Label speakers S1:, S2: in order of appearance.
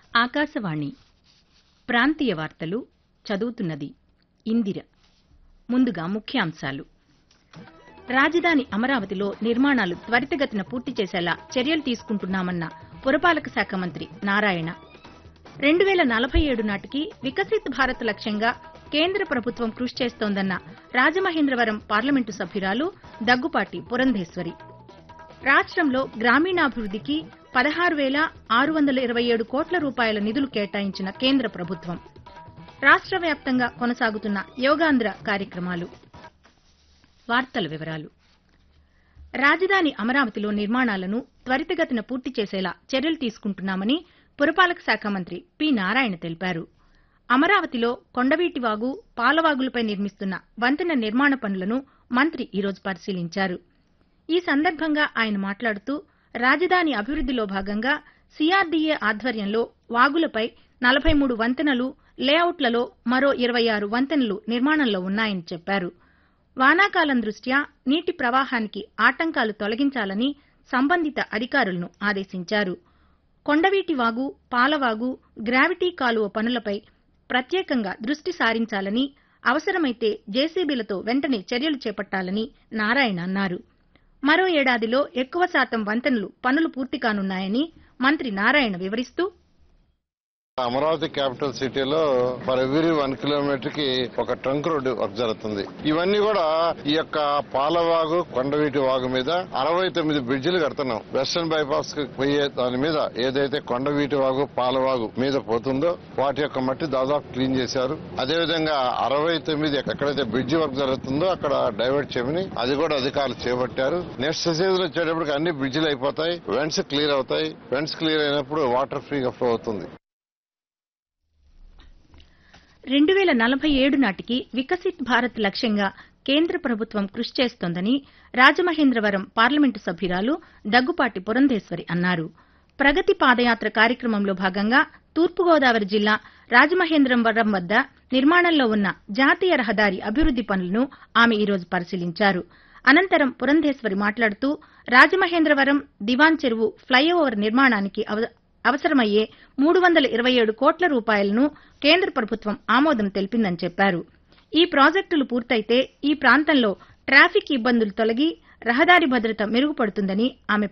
S1: ఆకాశవాణి ప్రాంతీయ వార్తలు చదువుతున్నది ఇందిర ముందుగా ముఖ్యాంశాలు రాజధాని అమరావతిలో నిర్మాణాలు త్వరితగతిన పూర్తి చేసేలా చర్యలు తీసుకుంటున్నామన్న పురపాలక శాఖ మంత్రి నారాయణ రెండు వేల నలభై ఏడు నాటికి వికసిత్ భారత్ లక్ష్యంగా కేంద్ర ప్రభుత్వం కృషి చేస్తోందన్న రాజమహేంద్రవరం పార్లమెంటు సభ్యురాలు దగ్గుపాటి పురంధేశ్వరి రాష్ట్రంలో గ్రామీణాభివృద్ధికి పదహారు వేల ఆరు వందల ఇరవై ఏడు కోట్ల రూపాయల నిధులు కేటాయించిన కేంద్ర ప్రభుత్వం రాష్ట్ర వ్యాప్తంగా కొనసాగుతున్న యోగాంధ్ర కార్యక్రమాలు వార్తల వివరాలు రాజధాని అమరావతిలో నిర్మాణాలను త్వరితగతిన పూర్తి చేసేలా చర్యలు తీసుకుంటున్నామని పురపాలక శాఖ మంత్రి పి నారాయణ తెలిపారు అమరావతిలో కొండవీటివాగు పాలవాగులపై నిర్మిస్తున్న వంతెన నిర్మాణ పనులను మంత్రి ఈరోజు పరిశీలించారు ఈ సందర్భంగా ఆయన మాట్లాడుతూ రాజధాని అభివృద్దిలో భాగంగా సీఆర్డీఏ ఆధ్వర్యంలో వాగులపై నలభై మూడు వంతెనలు లేఅవుట్లలో మరో ఇరవై ఆరు వంతెనలు నిర్మాణంలో ఉన్నాయని చెప్పారు వానాకాలం దృష్ట్యా నీటి ప్రవాహానికి ఆటంకాలు తొలగించాలని సంబంధిత అధికారులను ఆదేశించారు కొండవీటి వాగు పాలవాగు గ్రావిటీ కాలువ పనులపై ప్రత్యేకంగా దృష్టి సారించాలని అవసరమైతే జేసీబీలతో వెంటనే చర్యలు చేపట్టాలని నారాయణ అన్నారు మరో ఏడాదిలో ఎక్కువ శాతం వంతెనలు పనులు పూర్తి కానున్నాయని మంత్రి నారాయణ వివరిస్తూ
S2: అమరావతి క్యాపిటల్ సిటీలో ఫర్ ఎవ్రీ వన్ కిలోమీటర్ కి ఒక ట్రంక్ రోడ్డు వర్క్ జరుగుతుంది ఇవన్నీ కూడా ఈ యొక్క పాలవాగు కొండవీటి వాగు మీద అరవై తొమ్మిది బ్రిడ్జిలు కడుతున్నాం వెస్టర్న్ బైపాస్ కి పోయే దాని మీద ఏదైతే కొండవీటి వాగు పాలవాగు మీద పోతుందో వాటి యొక్క మట్టి దాదాపు క్లీన్ చేశారు అదేవిధంగా అరవై తొమ్మిది ఎక్కడైతే బ్రిడ్జి వర్క్ జరుగుతుందో అక్కడ డైవర్ట్ చేయమని అది కూడా అధికారులు చేపట్టారు నెక్స్ట్ సీజన్ వచ్చేటప్పటికి అన్ని బ్రిడ్జిలు అయిపోతాయి వెంట్స్ క్లియర్ అవుతాయి వెంట్స్ క్లియర్ అయినప్పుడు వాటర్ ఫ్రీగా ఫ్లో అవుతుంది
S1: రెండు వేల నలభై ఏడు నాటికి వికసిత్ భారత్ లక్ష్యంగా కేంద్ర ప్రభుత్వం కృషి చేస్తోందని రాజమహేంద్రవరం పార్లమెంటు సభ్యురాలు దగ్గుపాటి పురంధేశ్వరి అన్నారు ప్రగతి పాదయాత్ర కార్యక్రమంలో భాగంగా తూర్పుగోదావరి జిల్లా రాజమహేంద్రవరం వద్ద నిర్మాణంలో ఉన్న జాతీయ రహదారి అభివృద్ది పనులను ఆమె ఈరోజు పరిశీలించారు అనంతరం పురంధేశ్వరి మాట్లాడుతూ రాజమహేంద్రవరం దివాన్ చెరువు ఫ్లైఓవర్ నిర్మాణానికి అవ- అవసరమయ్యే మూడు వందల ఇరవై ఏడు కోట్ల రూపాయలను కేంద్ర ప్రభుత్వం ఆమోదం తెలిపిందని చెప్పారు ఈ ప్రాజెక్టులు పూర్తయితే ఈ ప్రాంతంలో ట్రాఫిక్ ఇబ్బందులు తొలగి రహదారి భద్రత మెరుగుపడుతుందని ఆమె